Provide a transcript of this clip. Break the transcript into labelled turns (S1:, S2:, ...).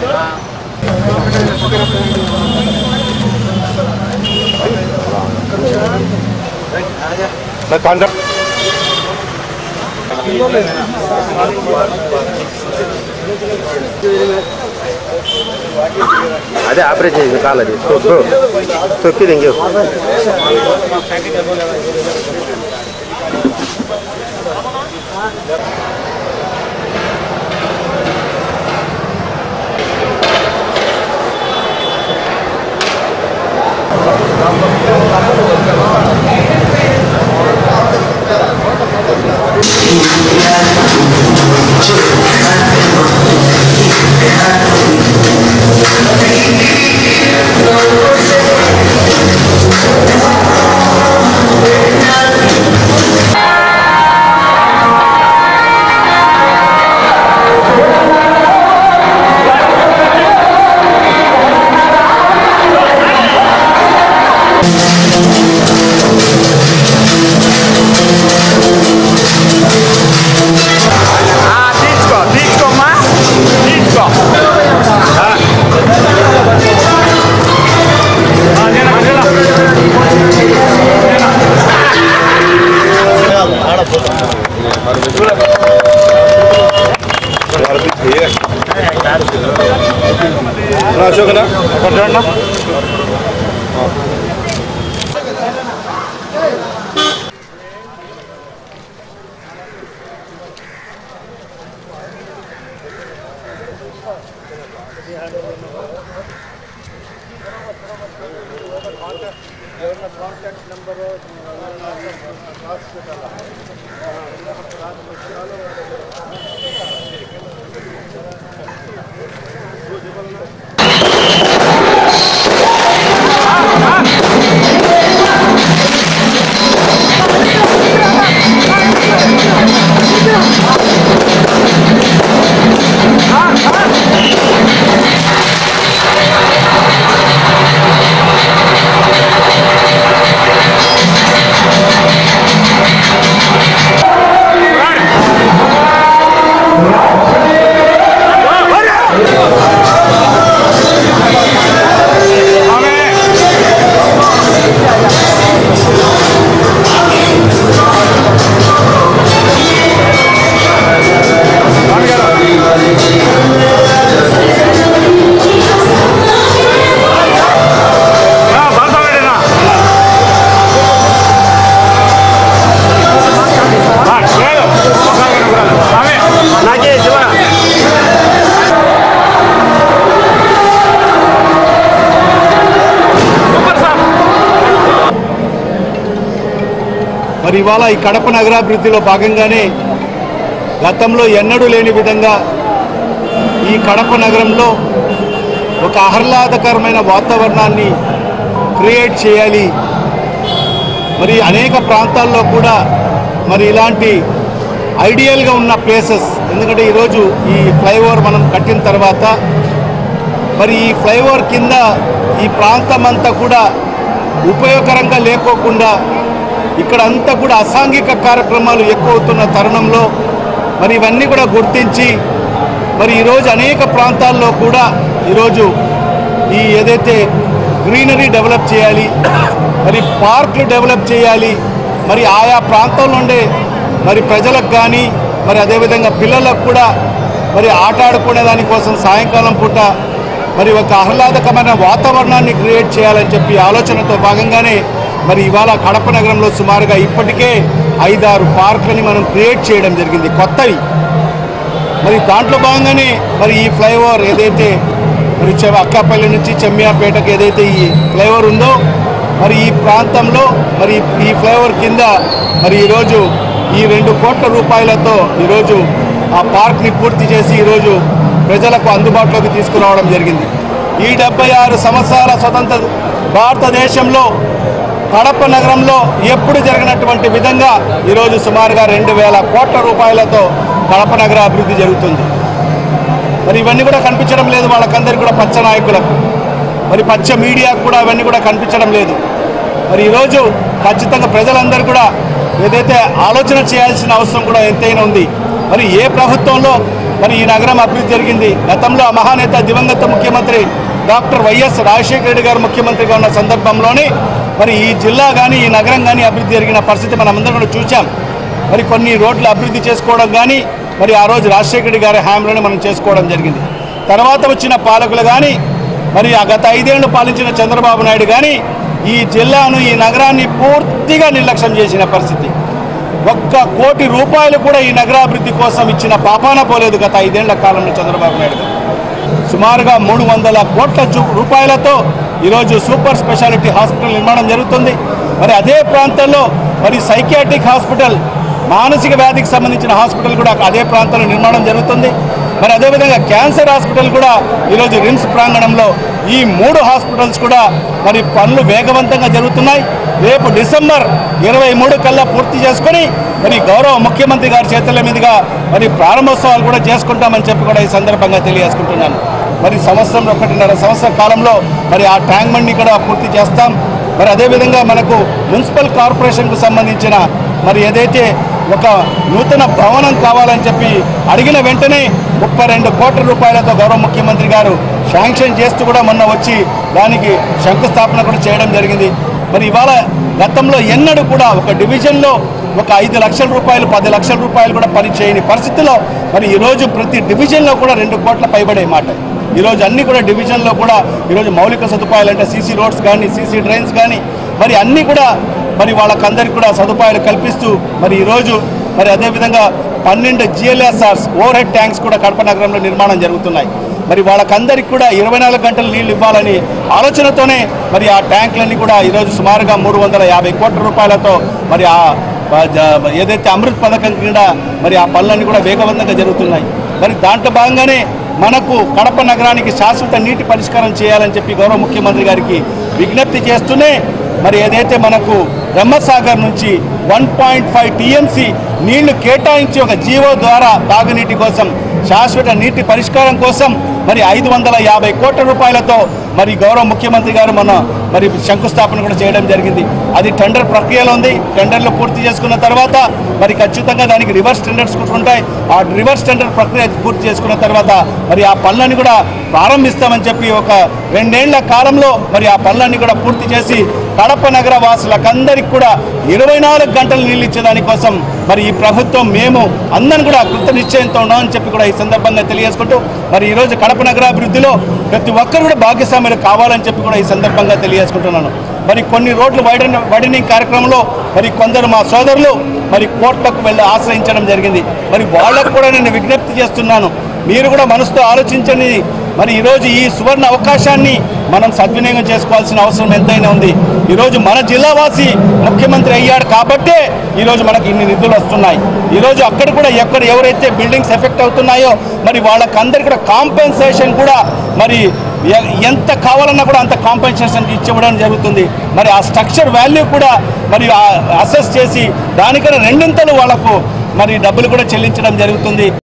S1: అదే ఆపరేషన్ చేసింది కాలు అది తొక్కు తొక్కిది ఇంకే
S2: తీసుకో తీసుకోమ్మా తీసుకో
S1: అశోకనా నాకే శివ
S3: మరి ఇవాళ ఈ కడప నగరాభివృద్ధిలో భాగంగానే గతంలో ఎన్నడూ లేని విధంగా ఈ కడప నగరంలో ఒక ఆహ్లాదకరమైన వాతావరణాన్ని క్రియేట్ చేయాలి మరి అనేక ప్రాంతాల్లో కూడా మరి ఇలాంటి ఐడియల్గా ఉన్న ప్లేసెస్ ఎందుకంటే ఈరోజు ఈ ఫ్లైఓవర్ మనం కట్టిన తర్వాత మరి ఈ ఫ్లైఓవర్ కింద ఈ ప్రాంతం అంతా కూడా ఉపయోగకరంగా లేకోకుండా ఇక్కడ అంతా కూడా అసాంఘిక కార్యక్రమాలు ఎక్కువ అవుతున్న తరుణంలో మరి ఇవన్నీ కూడా గుర్తించి మరి ఈరోజు అనేక ప్రాంతాల్లో కూడా ఈరోజు ఈ ఏదైతే గ్రీనరీ డెవలప్ చేయాలి మరి పార్కులు డెవలప్ చేయాలి మరి ఆయా ప్రాంతంలో ఉండే మరి ప్రజలకు కానీ మరి అదేవిధంగా పిల్లలకు కూడా మరి ఆట ఆడుకునే దానికోసం సాయంకాలం పూట మరి ఒక ఆహ్లాదకరమైన వాతావరణాన్ని క్రియేట్ చేయాలని చెప్పి ఆలోచనతో భాగంగానే మరి ఇవాళ కడప నగరంలో సుమారుగా ఇప్పటికే ఐదారు పార్కులని మనం క్రియేట్ చేయడం జరిగింది కొత్తవి మరి దాంట్లో భాగంగానే మరి ఈ ఫ్లైఓవర్ ఏదైతే మరి చె- అక్కాపల్లి నుంచి చెమ్మియాపేటకు ఏదైతే ఈ ఫ్లైఓవర్ ఉందో మరి ఈ ప్రాంతంలో మరి ఈ ఫ్లైఓవర్ కింద మరి ఈరోజు ఈ రెండు కోట్ల రూపాయలతో ఈరోజు ఆ పార్క్ని పూర్తి చేసి ఈరోజు ప్రజలకు అందుబాటులోకి తీసుకురావడం జరిగింది ఈ డెబ్బై ఆరు సంవత్సరాల స్వతంత్ర భారతదేశంలో కడప నగరంలో ఎప్పుడు జరిగినటువంటి విధంగా ఈరోజు సుమారుగా రెండు వేల కోట్ల రూపాయలతో కడప నగర అభివృద్ధి జరుగుతుంది మరి ఇవన్నీ కూడా కనిపించడం లేదు వాళ్ళకందరికీ కూడా పచ్చ నాయకులకు మరి పచ్చ మీడియాకు కూడా అవన్నీ కూడా కనిపించడం లేదు మరి ఈరోజు ఖచ్చితంగా ప్రజలందరూ కూడా ఏదైతే ఆలోచన చేయాల్సిన అవసరం కూడా ఎంతైనా ఉంది మరి ఏ ప్రభుత్వంలో మరి ఈ నగరం అభివృద్ధి జరిగింది గతంలో ఆ మహానేత దివంగత ముఖ్యమంత్రి డాక్టర్ వైఎస్ రాజశేఖర రెడ్డి గారు ముఖ్యమంత్రిగా ఉన్న సందర్భంలోనే మరి ఈ జిల్లా కానీ ఈ నగరం కానీ అభివృద్ధి జరిగిన పరిస్థితి మనం అందరం కూడా చూసాం మరి కొన్ని రోడ్లు అభివృద్ధి చేసుకోవడం కానీ మరి ఆ రోజు రాజశేఖర రెడ్డి గారి హామీలోనే మనం చేసుకోవడం జరిగింది తర్వాత వచ్చిన పాలకులు కానీ మరి ఆ గత ఐదేళ్లు పాలించిన చంద్రబాబు నాయుడు కానీ ఈ జిల్లాను ఈ నగరాన్ని పూర్తిగా నిర్లక్ష్యం చేసిన పరిస్థితి ఒక్క కోటి రూపాయలు కూడా ఈ నగరాభివృద్ధి కోసం ఇచ్చిన పాపాన పోలేదు గత ఐదేళ్ల కాలంలో చంద్రబాబు నాయుడు గారు సుమారుగా మూడు వందల కోట్ల చు- రూపాయలతో ఈరోజు సూపర్ స్పెషాలిటీ హాస్పిటల్ నిర్మాణం జరుగుతుంది మరి అదే ప్రాంతంలో మరి సైకియాట్రిక్ హాస్పిటల్ మానసిక వ్యాధికి సంబంధించిన హాస్పిటల్ కూడా అదే ప్రాంతంలో నిర్మాణం జరుగుతుంది మరి అదేవిధంగా క్యాన్సర్ హాస్పిటల్ కూడా ఈరోజు రిమ్స్ ప్రాంగణంలో ఈ మూడు హాస్పిటల్స్ కూడా మరి పనులు వేగవంతంగా జరుగుతున్నాయి రేపు డిసెంబర్ ఇరవై మూడు కల్లా పూర్తి చేసుకొని మరి గౌరవ ముఖ్యమంత్రి గారి చేతుల మీదుగా మరి ప్రారంభోత్సవాలు కూడా చేసుకుంటామని చెప్పి కూడా ఈ సందర్భంగా తెలియజేసుకుంటున్నాను మరి సంవత్సరం ఒకటిన్నర సంవత్సర కాలంలో మరి ఆ ట్యాంక్ బండ్ని కూడా పూర్తి చేస్తాం మరి అదేవిధంగా మనకు మున్సిపల్ కార్పొరేషన్కు సంబంధించిన మరి ఏదైతే ఒక నూతన భవనం కావాలని చెప్పి అడిగిన వెంటనే ముప్పై రెండు కోట్ల రూపాయలతో గౌరవ ముఖ్యమంత్రి గారు శాంక్షన్ చేస్తూ కూడా మొన్న వచ్చి దానికి శంకుస్థాపన కూడా చేయడం జరిగింది మరి ఇవాళ గతంలో ఎన్నడూ కూడా ఒక డివిజన్లో ఒక ఐదు లక్షల రూపాయలు పది లక్షల రూపాయలు కూడా పని చేయని పరిస్థితిలో మరి ఈరోజు ప్రతి డివిజన్లో కూడా రెండు కోట్ల పైబడే మాట ఈరోజు అన్ని కూడా డివిజన్లో కూడా ఈరోజు మౌలిక సదుపాయాలు అంటే సీసీ రోడ్స్ కానీ సీసీ డ్రైన్స్ కానీ మరి అన్నీ కూడా మరి వాళ్ళకందరికీ కూడా సదుపాయాలు కల్పిస్తూ మరి ఈరోజు మరి అదేవిధంగా పన్నెండు జిఎల్ఎస్ఆర్స్ ఓవర్ హెడ్ ట్యాంక్స్ కూడా కడప నగరంలో నిర్మాణం జరుగుతున్నాయి మరి వాళ్ళకందరికీ కూడా ఇరవై నాలుగు గంటలు నీళ్లు ఇవ్వాలని ఆలోచనతోనే మరి ఆ ట్యాంకులన్నీ కూడా ఈరోజు సుమారుగా మూడు వందల యాభై కోట్ల రూపాయలతో మరి ఆ ఆ జ- ఏదైతే అమృత్ పథకం కింద మరి ఆ పనులన్నీ కూడా వేగవంతంగా జరుగుతున్నాయి మరి దాంట్లో భాగంగానే మనకు కడప నగరానికి శాశ్వత నీటి పరిష్కారం చేయాలని చెప్పి గౌరవ ముఖ్యమంత్రి గారికి విజ్ఞప్తి చేస్తూనే మరి ఏదైతే మనకు బ్రహ్మసాగర్ నుంచి వన్ పాయింట్ ఫైవ్ టీఎంసీ నీళ్లు కేటాయించి ఒక జీవో ద్వారా తాగునీటి కోసం శాశ్వత నీటి పరిష్కారం కోసం మరి ఐదు వందల యాభై కోట్ల రూపాయలతో మరి గౌరవ ముఖ్యమంత్రి గారు మన మరి శంకుస్థాపన కూడా చేయడం జరిగింది అది టెండర్ ప్రక్రియలో ఉంది టెండర్లు పూర్తి చేసుకున్న తర్వాత మరి ఖచ్చితంగా దానికి రివర్స్ టెండర్స్ కూడా ఉంటాయి ఆ రివర్స్ టెండర్ ప్రక్రియ పూర్తి చేసుకున్న తర్వాత మరి ఆ పనులన్నీ కూడా ప్రారంభిస్తామని చెప్పి ఒక రెండేళ్ల కాలంలో మరి ఆ పనులన్నీ కూడా పూర్తి చేసి కడప నగర వాసులకందరికి కూడా ఇరవై నాలుగు గంటలు నీళ్ళు ఇచ్చేదాని కోసం మరి ఈ ప్రభుత్వం మేము అందరం కూడా కృత నిశ్చయంతో ఉన్నామని చెప్పి కూడా ఈ సందర్భంగా తెలియజేసుకుంటూ మరి ఈరోజు కడప నగరాభివృద్ధిలో ప్రతి ఒక్కరు కూడా భాగస్వామ్యులు కావాలని చెప్పి కూడా ఈ సందర్భంగా తెలియజేసుకుంటున్నాను మరి కొన్ని రోడ్లు వైడన్ వైడనింగ్ కార్యక్రమంలో మరి కొందరు మా సోదరులు మరి కోర్టులకు వెళ్ళి ఆశ్రయించడం జరిగింది మరి వాళ్ళకు కూడా నేను విజ్ఞప్తి చేస్తున్నాను మీరు కూడా మనసుతో ఆలోచించండి మరి ఈరోజు ఈ సువర్ణ అవకాశాన్ని మనం సద్వినియోగం చేసుకోవాల్సిన అవసరం ఎంతైనా ఉంది ఈరోజు మన జిల్లావాసి ముఖ్యమంత్రి అయ్యాడు కాబట్టే ఈరోజు మనకి ఇన్ని నిధులు వస్తున్నాయి ఈరోజు అక్కడ కూడా ఎక్కడ ఎవరైతే బిల్డింగ్స్ ఎఫెక్ట్ అవుతున్నాయో మరి వాళ్ళకందరికీ కూడా కాంపెన్సేషన్ కూడా మరి ఎ- ఎంత కావాలన్నా కూడా అంత కాంపెన్సేషన్ ఇచ్చివ్వడం జరుగుతుంది మరి ఆ స్ట్రక్చర్ వాల్యూ కూడా మరి అసెస్ చేసి దానికన్నా రెండింతలు వాళ్ళకు మరి డబ్బులు కూడా చెల్లించడం జరుగుతుంది